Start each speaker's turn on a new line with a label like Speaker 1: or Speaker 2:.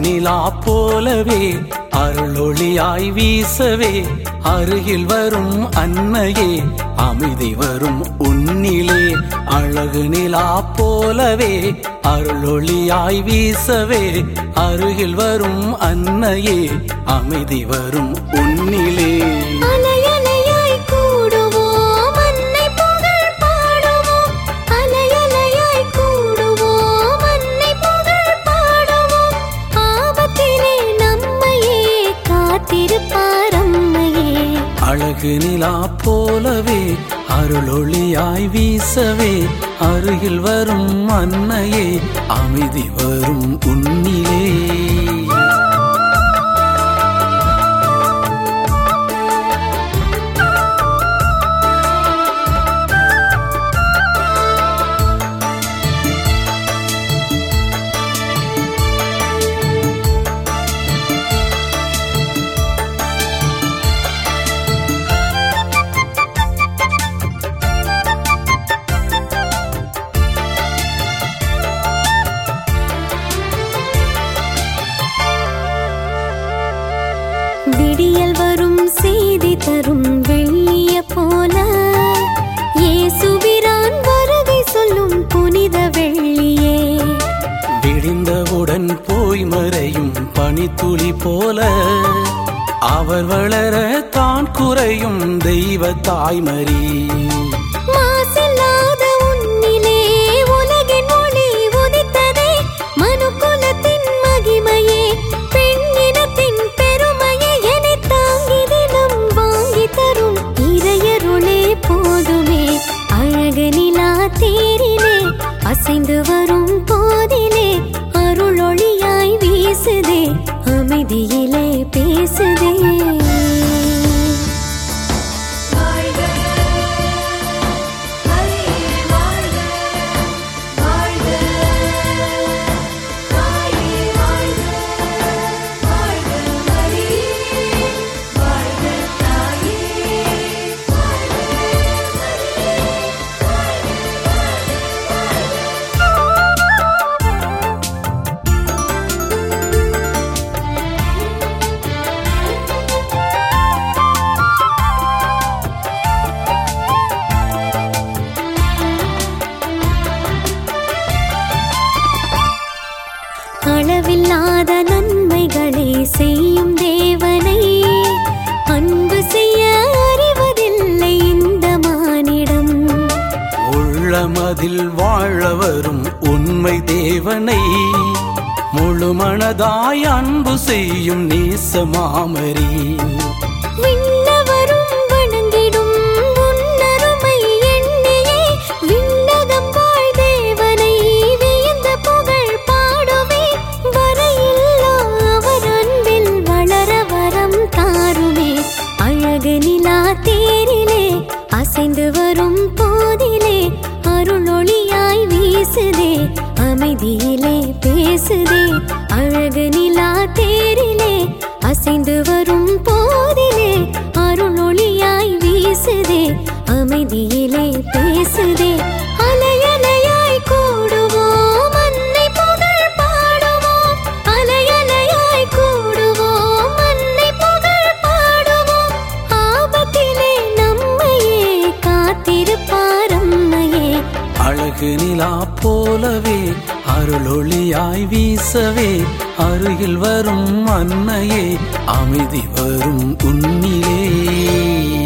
Speaker 1: நிலா போலவே அருளொளியாய் வீசவே அருகில் வரும் அன்னையே அமைதி வரும் உன்னிலே அழகு நிலா போலவே அருளொளியாய் வீசவே அருகில் வரும் அன்னையே அமைதி வரும் உன்னிலே
Speaker 2: அலையலையாய் கூடுவோம் அன்னை புகழ் பாடுவோம் அலையலையாய் கூடுவோம் அன்னை புகழ் பாடுவோம் ஆபத்திலே நம்மையே காத்திருப்பார் அம்மையே
Speaker 1: அழகு நிலா போலவே அருளொளியாய் வீசவே அருகில் வரும் அன்னையே அமைதி வரும் உன்னிலே
Speaker 2: விடியல் வரும் செய்தி தரும் வெள்ளிய போல இயேசுபிரான் வருகை சொல்லும் புனித வெள்ளியே
Speaker 1: விடிந்தவுடன் போய் மறையும் பனித்துளி போல அவர் வளர தான் குறையும் தெய்வ தாய்மறி
Speaker 2: மாசில்லாத உன்னிலே உலகின் ஒளி உதித்ததே மனுக்குலத்தின் மகிமையே பெண்ணினத்தின் பெருமையே என்னை தாங்கி தினம் வாங்கி தரும் இறையருளே போதுமே அழகு நிலா தேரிலே அசைந்து வரும் போதிலே அருளொளியாய் வீசுதே அமைதியிலே பேசுதே அளவில்லாத நன்மைகளை செய்யும் தேவனை அன்பு செய்ய அறிவதில்லை இந்த மானிடம்
Speaker 1: உள்ளமதில் வாழ வரும் உண்மை தேவனை முழு மனதாய் அன்பு செய்யும் நேச மாமரி
Speaker 2: விண்ணவரும் வணங்கிடும் உன்னருமை எண்ணியே விண்ணகம் வாழ் தேவனை வியந்த புகழ் பாடுவே வரையில்லா அவர் அன்பில் வளர வரம் தாருமே அழகு நிலா தேரிலே அசைந்து வரும் போதிலே அருளொளியாய் வீசுதே அமைதியிலே பேசுதே அழகு நிலா தேரிலே அசைந்து வரும் போதிலே அருளொளியாய் வீசுதே அமைதியிலே பேசுதே அலையலையாய் கூடுவோம் அன்னை புகழ் பாடுவோம் அலையலையாய் கூடுவோம் அன்னை புகழ் பாடுவோம் ஆபத்திலே நம்மையே காத்திருப்பார் அம்மையே
Speaker 1: அழகு நிலா போலவே அருளொளியாய் வீசவே அருகில் வரும் அன்னையே அமைதி வரும் உன்னிலே